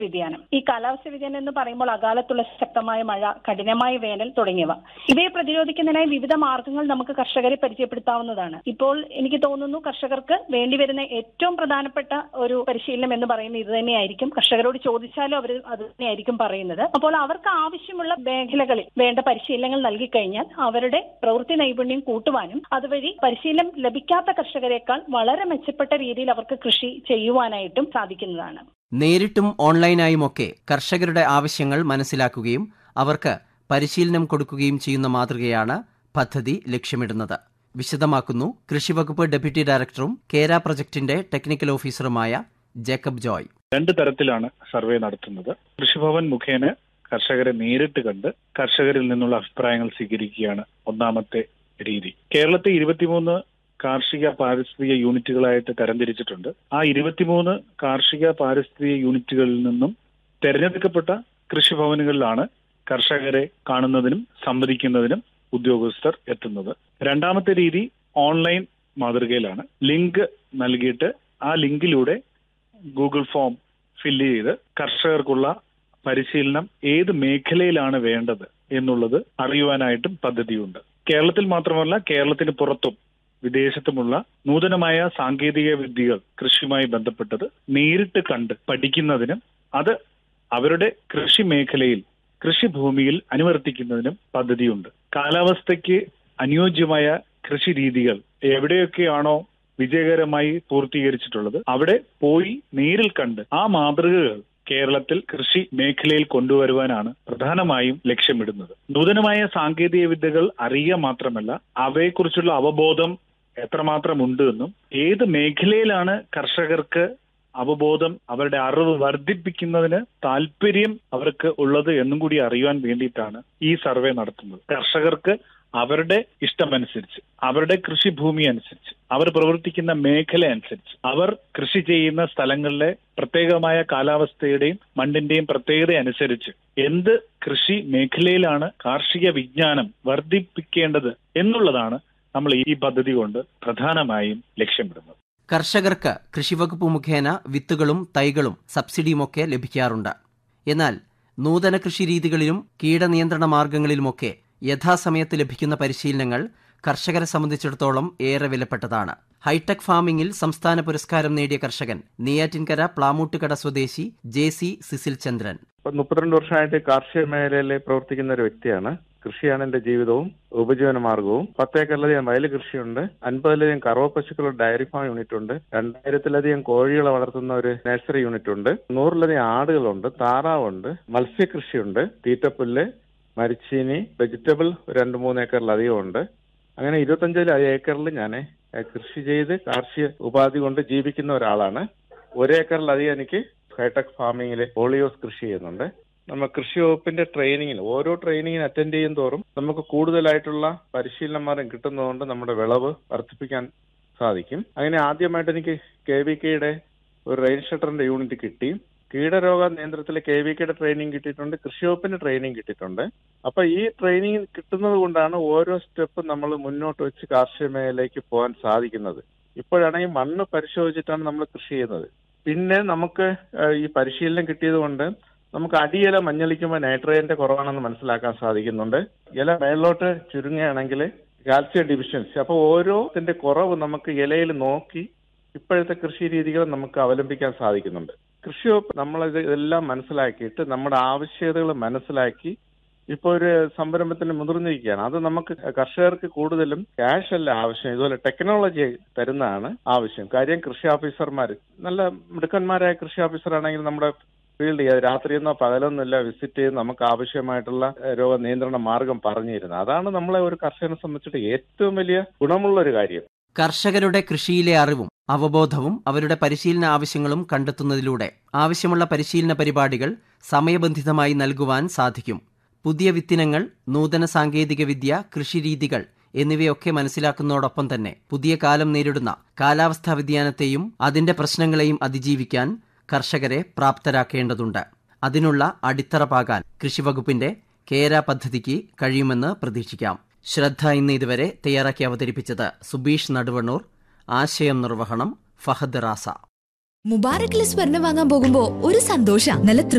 വ്യതിയാനം ഈ കാലാവസ്ഥ വ്യതിയാനം എന്ന് പറയുമ്പോൾ അകാലത്തുള്ള ശക്തമായ മഴ കഠിനമായ വേനൽ തുടങ്ങിയവ ഇവയെ പ്രതിരോധിക്കുന്നതിനായി വിവിധ മാർഗങ്ങൾ നമുക്ക് കർഷകരെ പരിചയപ്പെടുത്താവുന്നതാണ് ഇപ്പോൾ എനിക്ക് തോന്നുന്നു കർഷകർക്ക് വേണ്ടിവരുന്ന ഏറ്റവും പ്രധാനപ്പെട്ട ഒരു പരിശീലനം എന്ന് പറയുന്നത് ഇത് തന്നെയായിരിക്കും കർഷകരോട് ചോദിച്ചാലും അവർ അത് തന്നെയായിരിക്കും പറയുന്നത് അപ്പോൾ അവർക്ക് ആവശ്യമുള്ള മേഖലകളിൽ വേണ്ട പരിശീലനങ്ങൾ നൽകിക്കഴിഞ്ഞാൽ അവരുടെ പ്രവൃത്തി നൈപുണ്യം കൂട്ടുവാനും അതുവഴി പരിശീലനം ലഭിക്കാത്ത കർഷകരെക്കാൾ വളരെ മെച്ചപ്പെട്ട രീതിയിൽ അവർക്ക് കൃഷി ചെയ്യുവാനായിട്ടും സാധിക്കുന്നതാണ് നേരിട്ടും ഓൺലൈനായുമൊക്കെ കർഷകരുടെ ആവശ്യങ്ങൾ മനസ്സിലാക്കുകയും അവർക്ക് പരിശീലനം കൊടുക്കുകയും ചെയ്യുന്ന മാതൃകയാണ് പദ്ധതി ലക്ഷ്യമിടുന്നത് വിശദമാക്കുന്നു കൃഷിവകുപ്പ് ഡെപ്യൂട്ടി ഡയറക്ടറും കേര പ്രൊജക്ടിന്റെ ടെക്നിക്കൽ ഓഫീസറുമായ ജേക്കബ് ജോയ് രണ്ട് തരത്തിലാണ് സർവേ നടത്തുന്നത് കൃഷിഭവൻ മുഖേന കർഷകരെ നേരിട്ട് കണ്ട് കർഷകരിൽ നിന്നുള്ള അഭിപ്രായങ്ങൾ സ്വീകരിക്കുകയാണ് ഒന്നാമത്തെ രീതി കേരളത്തെ ഇരുപത്തിമൂന്ന് കാർഷിക പാരിസ്ഥിതിക യൂണിറ്റുകളായിട്ട് തരംതിരിച്ചിട്ടുണ്ട് ആ ഇരുപത്തിമൂന്ന് കാർഷിക പാരിസ്ഥിതിക യൂണിറ്റുകളിൽ നിന്നും തെരഞ്ഞെടുക്കപ്പെട്ട കൃഷിഭവനുകളിലാണ് കർഷകരെ കാണുന്നതിനും സംവദിക്കുന്നതിനും ഉദ്യോഗസ്ഥർ എത്തുന്നത് രണ്ടാമത്തെ രീതി ഓൺലൈൻ മാതൃകയിലാണ് ലിങ്ക് നൽകിയിട്ട് ആ ലിങ്കിലൂടെ ഗൂഗിൾ ഫോം ഫില്ല് ചെയ്ത് കർഷകർക്കുള്ള പരിശീലനം ഏത് മേഖലയിലാണ് വേണ്ടത് എന്നുള്ളത് അറിയുവാനായിട്ടും പദ്ധതിയുണ്ട് കേരളത്തിൽ മാത്രമല്ല കേരളത്തിന് പുറത്തും വിദേശത്തുമുള്ള നൂതനമായ സാങ്കേതിക വിദ്യകൾ കൃഷിയുമായി ബന്ധപ്പെട്ടത് നേരിട്ട് കണ്ട് പഠിക്കുന്നതിനും അത് അവരുടെ കൃഷി മേഖലയിൽ കൃഷിഭൂമിയിൽ അനുവർത്തിക്കുന്നതിനും പദ്ധതിയുണ്ട് കാലാവസ്ഥയ്ക്ക് അനുയോജ്യമായ കൃഷി രീതികൾ എവിടെയൊക്കെയാണോ വിജയകരമായി പൂർത്തീകരിച്ചിട്ടുള്ളത് അവിടെ പോയി നേരിൽ കണ്ട് ആ മാതൃകകൾ കേരളത്തിൽ കൃഷി മേഖലയിൽ കൊണ്ടുവരുവാനാണ് പ്രധാനമായും ലക്ഷ്യമിടുന്നത് നൂതനമായ സാങ്കേതിക വിദ്യകൾ അറിയുക മാത്രമല്ല അവയെക്കുറിച്ചുള്ള അവബോധം എത്രമാത്രം ഉണ്ട് എന്നും ഏത് മേഖലയിലാണ് കർഷകർക്ക് അവബോധം അവരുടെ അറിവ് വർദ്ധിപ്പിക്കുന്നതിന് താല്പര്യം അവർക്ക് ഉള്ളത് എന്നും കൂടി അറിയുവാൻ വേണ്ടിയിട്ടാണ് ഈ സർവേ നടത്തുന്നത് കർഷകർക്ക് അവരുടെ ഇഷ്ടമനുസരിച്ച് അവരുടെ കൃഷിഭൂമി അനുസരിച്ച് അവർ പ്രവർത്തിക്കുന്ന മേഖല അനുസരിച്ച് അവർ കൃഷി ചെയ്യുന്ന സ്ഥലങ്ങളിലെ പ്രത്യേകമായ കാലാവസ്ഥയുടെയും മണ്ണിന്റെയും പ്രത്യേകത അനുസരിച്ച് എന്ത് കൃഷി മേഖലയിലാണ് കാർഷിക വിജ്ഞാനം വർദ്ധിപ്പിക്കേണ്ടത് എന്നുള്ളതാണ് നമ്മൾ ഈ പദ്ധതി കൊണ്ട് പ്രധാനമായും ലക്ഷ്യമിടുന്നത് കർഷകർക്ക് കൃഷിവകുപ്പ് മുഖേന വിത്തുകളും തൈകളും സബ്സിഡിയുമൊക്കെ ലഭിക്കാറുണ്ട് എന്നാൽ നൂതന കൃഷിരീതികളിലും കീടനിയന്ത്രണ മാർഗങ്ങളിലുമൊക്കെ യഥാസമയത്ത് ലഭിക്കുന്ന പരിശീലനങ്ങൾ കർഷകരെ സംബന്ധിച്ചിടത്തോളം ഏറെ വിലപ്പെട്ടതാണ് ഹൈടെക് ഫാമിംഗിൽ സംസ്ഥാന പുരസ്കാരം നേടിയ കർഷകൻ നെയ്യാറ്റിൻകര പ്ലാമൂട്ടുകട സ്വദേശി ജെ സി സിസിൽ ചന്ദ്രൻ ഇപ്പൊ മുപ്പത്തിരണ്ട് വർഷമായിട്ട് കാർഷിക മേഖലയിൽ പ്രവർത്തിക്കുന്ന ഒരു വ്യക്തിയാണ് കൃഷിയാണ് എന്റെ ജീവിതവും ഉപജീവന മാർഗവും പത്തേക്കറിലധികം വയൽ കൃഷിയുണ്ട് അൻപതിലധികം കറവ പശുക്കളുടെ ഡയറി ഫാം യൂണിറ്റ് ഉണ്ട് രണ്ടായിരത്തിലധികം കോഴികളെ വളർത്തുന്ന ഒരു നഴ്സറി യൂണിറ്റ് ഉണ്ട് നൂറിലധികം ആടുകളുണ്ട് താറാവുണ്ട് മത്സ്യകൃഷിയുണ്ട് തീറ്റപ്പുല്ല് മരിച്ചീനി വെജിറ്റബിൾ രണ്ട് മൂന്ന് ഏക്കറിലധികം ഉണ്ട് അങ്ങനെ ഇരുപത്തഞ്ചിൽ ഏക്കറിൽ ഞാൻ കൃഷി ചെയ്ത് കാർഷിക ഉപാധി കൊണ്ട് ജീവിക്കുന്ന ഒരാളാണ് ഒരേക്കറിലധികം എനിക്ക് ഹൈടെക് ഫാമിങ്ങിൽ പോളിയോസ് കൃഷി ചെയ്യുന്നുണ്ട് നമ്മൾ കൃഷി വകുപ്പിന്റെ ട്രെയിനിങ്ങിൽ ഓരോ ട്രെയിനിങ്ങിന് അറ്റൻഡ് ചെയ്യും തോറും നമുക്ക് കൂടുതലായിട്ടുള്ള പരിശീലനന്മാരും കിട്ടുന്നതുകൊണ്ട് നമ്മുടെ വിളവ് വർദ്ധിപ്പിക്കാൻ സാധിക്കും അങ്ങനെ ആദ്യമായിട്ട് എനിക്ക് കെ വി കെയുടെ ഒരു റെയിൻ ഷട്ടറിന്റെ യൂണിറ്റ് കിട്ടി കീടരോഗ നിയന്ത്രണത്തിൽ കെ വി കെയുടെ ട്രെയിനിങ് കിട്ടിയിട്ടുണ്ട് കൃഷി വകുപ്പിന്റെ ട്രെയിനിങ് കിട്ടിയിട്ടുണ്ട് അപ്പൊ ഈ ട്രെയിനിങ് കിട്ടുന്നത് കൊണ്ടാണ് ഓരോ സ്റ്റെപ്പ് നമ്മൾ മുന്നോട്ട് വെച്ച് കാർഷിക മേഖലയിലേക്ക് പോകാൻ സാധിക്കുന്നത് ഇപ്പോഴാണെങ്കിൽ മണ്ണ് പരിശോധിച്ചിട്ടാണ് നമ്മൾ കൃഷി ചെയ്യുന്നത് പിന്നെ നമുക്ക് ഈ പരിശീലനം കിട്ടിയത് കൊണ്ട് നമുക്ക് അടിയില മഞ്ഞളിക്കുമ്പോൾ നൈട്രജന്റെ കുറവാണെന്ന് മനസ്സിലാക്കാൻ സാധിക്കുന്നുണ്ട് ഇല മേളിലോട്ട് ചുരുങ്ങുകയാണെങ്കിൽ കാൽസ്യം ഡിഫിഷ്യൻസി അപ്പൊ ഓരോത്തിന്റെ കുറവ് നമുക്ക് ഇലയിൽ നോക്കി ഇപ്പോഴത്തെ കൃഷി രീതികൾ നമുക്ക് അവലംബിക്കാൻ സാധിക്കുന്നുണ്ട് കൃഷി വകുപ്പ് നമ്മൾ ഇതെല്ലാം മനസ്സിലാക്കിയിട്ട് നമ്മുടെ ആവശ്യകതകൾ മനസ്സിലാക്കി ഇപ്പൊ ഒരു സംരംഭത്തിന് മുതിർന്നിരിക്കുകയാണ് അത് നമുക്ക് കർഷകർക്ക് കൂടുതലും ക്യാഷ് അല്ല ആവശ്യം ഇതുപോലെ ടെക്നോളജി തരുന്നതാണ് ആവശ്യം കാര്യം കൃഷി ഓഫീസർമാർ നല്ല മിടുക്കന്മാരായ കൃഷി ഓഫീസർ ആണെങ്കിൽ നമ്മുടെ ഫീൽഡ് ചെയ്യാതെ രാത്രിയെന്നോ പകലൊന്നുമില്ല വിസിറ്റ് ചെയ്ത് നമുക്ക് ആവശ്യമായിട്ടുള്ള രോഗ നിയന്ത്രണ മാർഗം പറഞ്ഞു തരുന്നത് അതാണ് നമ്മളെ ഒരു കർഷകനെ സംബന്ധിച്ചിട്ട് ഏറ്റവും വലിയ ഗുണമുള്ള ഒരു കാര്യം കർഷകരുടെ കൃഷിയിലെ അറിവും അവബോധവും അവരുടെ പരിശീലന ആവശ്യങ്ങളും കണ്ടെത്തുന്നതിലൂടെ ആവശ്യമുള്ള പരിശീലന പരിപാടികൾ സമയബന്ധിതമായി നൽകുവാൻ സാധിക്കും പുതിയ വിത്തിനങ്ങൾ നൂതന സാങ്കേതികവിദ്യ കൃഷിരീതികൾ എന്നിവയൊക്കെ മനസ്സിലാക്കുന്നതോടൊപ്പം തന്നെ പുതിയ കാലം നേരിടുന്ന കാലാവസ്ഥാ വ്യതിയാനത്തെയും അതിന്റെ പ്രശ്നങ്ങളെയും അതിജീവിക്കാൻ കർഷകരെ പ്രാപ്തരാക്കേണ്ടതുണ്ട് അതിനുള്ള അടിത്തറ പാകാൻ കൃഷിവകുപ്പിന്റെ കേര പദ്ധതിക്ക് കഴിയുമെന്ന് പ്രതീക്ഷിക്കാം ശ്രദ്ധ ഇന്ന് ഇതുവരെ തയ്യാറാക്കി അവതരിപ്പിച്ചത് സുബീഷ് നടുവണ്ണൂർ ആശയം നിർവഹണം ഫഹദ് റാസ മുബാറക്കിലെ സ്വർണം വാങ്ങാൻ പോകുമ്പോ ഒരു സന്തോഷ നല്ല